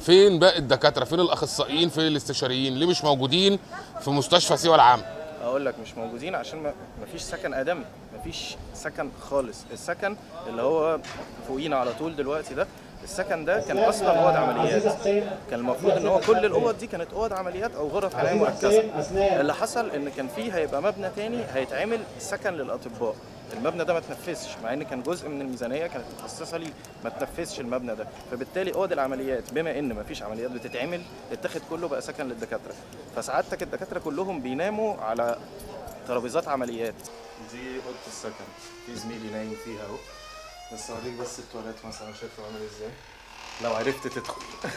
فين باقي الدكاتره فين الاخصائيين فين الاستشاريين ليه مش موجودين في مستشفى سيوه العام اقول لك مش موجودين عشان ما مفيش سكن ادمي مفيش سكن خالص السكن اللي هو فوقينا على طول دلوقتي ده السكن ده كان اصلا اوض عمليات كان المفروض ان هو كل الاوض دي كانت اوض عمليات او غرف عنايه مركزه اللي حصل ان كان فيه هيبقى مبنى تاني هيتعمل سكن للاطباء المبنى ده ما تنفذش مع ان كان جزء من الميزانيه كانت مخصصه لي ما تنفذش المبنى ده فبالتالي اوض العمليات بما ان ما فيش عمليات بتتعمل اتاخد كله بقى سكن للدكاتره فسعادتك الدكاتره كلهم بيناموا على ترابيزات عمليات دي اوضه السكن في زميلي نايم فيها اهو بس اوريك بس التواليت مثلا شكله عامل ازاي لو عرفت تدخل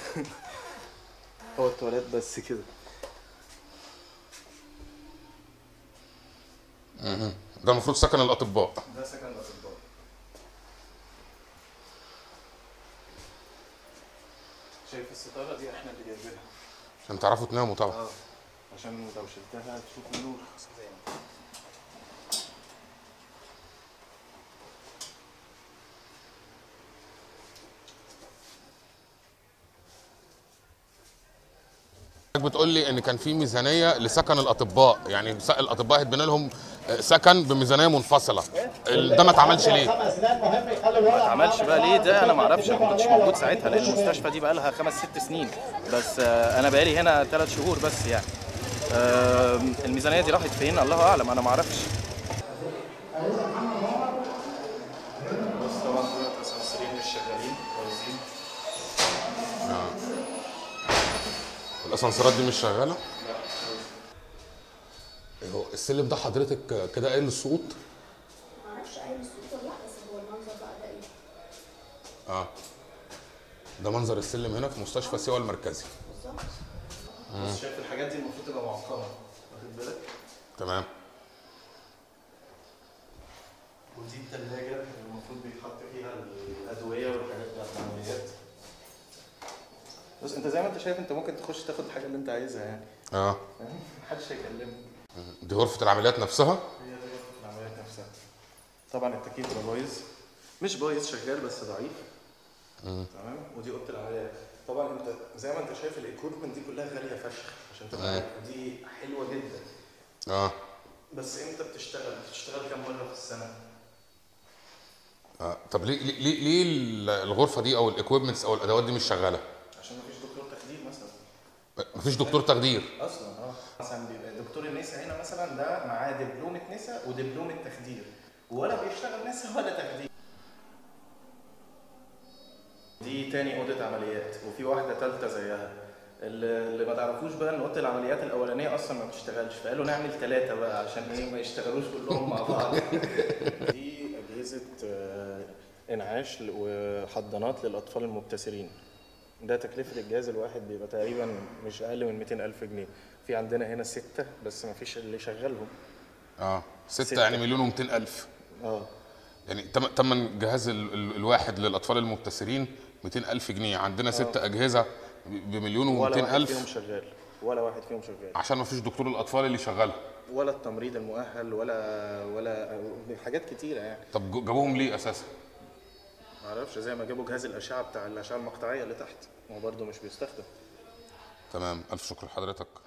هو التواليت بس كده ده المفروض سكن الاطباء ده سكن الاطباء شايف الستاره دي احنا اللي جايبينها عشان تعرفوا تناموا طبعا اه عشان لو شلتها تشوف النور حضرتك بتقول لي ان كان في ميزانيه لسكن الاطباء يعني س- الاطباء هيتبنى لهم آه، سكن بميزانيه منفصله ال- ده ما اتعملش ليه ما اتعملش بقى ليه ده انا ما اعرفش انا ما كنتش موجود ساعتها لان المستشفى دي بقى لها خمس ست سنين بس آه، انا بقالي هنا ثلاث شهور بس يعني آه، الميزانيه دي راحت فين الله اعلم انا ما اعرفش بص طبعا دلوقتي اسانسيرين مش شغالين كويسين الاسانسيرات دي مش شغاله إيه هو السلم ده حضرتك كده قايل للسقوط معرفش قايل الصوت ولا لا بس هو المنظر بقى ده ايه اه ده منظر السلم هنا في مستشفى سيوة المركزي بالظبط بص شايف الحاجات دي المفروض تبقى معقمه واخد بالك تمام ودي الثلاجه اللي المفروض بيتحط فيها الادويه والحاجات بتاعت العمليات بص انت زي ما انت شايف انت ممكن تخش تاخد الحاجه اللي انت عايزها يعني اه فاهم محدش هيكلمك دي غرفه العمليات نفسها هي دي غرفة العمليات نفسها طبعا التكييف ده بايظ مش بايظ شغال بس ضعيف تمام ودي اوضه العمليات طبعا انت زي ما انت شايف الايكويبمنت دي كلها غاليه فشخ عشان تبقى مم. عارف ودي حلوه جدا اه بس امتى بتشتغل بتشتغل كام مره في السنه اه طب ليه ليه ليه ليه ال- الغرفه دي او الاكويبمنتس او الادوات دي مش شغاله عشان مفيش دكتور تخدير مثلا مفيش دكتور تخدير اصلا اه مثلا بيبقى دكتور النساء هنا مثلا ده معاه دبلومه نساء ودبلومه تخدير ولا بيشتغل نساء ولا تخدير دي تاني اوضه عمليات وفي واحده ثالثه زيها اللي اللي ما تعرفوش بقى ان اوضه العمليات الاولانيه اصلا ما بتشتغلش فقالوا نعمل ثلاثه بقى عشان ايه ما يشتغلوش كلهم مع بعض دي اجهزه آه، انعاش وحضانات للاطفال المبتسرين ده تكلفة الجهاز الواحد بيبقى تقريبا مش أقل من 200 ألف جنيه في عندنا هنا ستة بس ما فيش اللي يشغلهم اه ستة, ستة. يعني مليون و200 الف اه يعني تم- تمن جهاز ال- ال- الواحد للاطفال المبتسرين 200 الف جنيه عندنا ست اجهزه ب- بمليون ولا و200 واحد فيهم الف شغال ولا واحد فيهم شغال عشان مفيش دكتور الاطفال اللي يشغلها ولا التمريض المؤهل ولا ولا حاجات كتيرة يعني طب جو- جابوهم ليه اساسا معرفش زي ما جابوا جهاز الأشعة بتاع الأشعة المقطعية اللي تحت هو برضه مش بيستخدم تمام الف شكر لحضرتك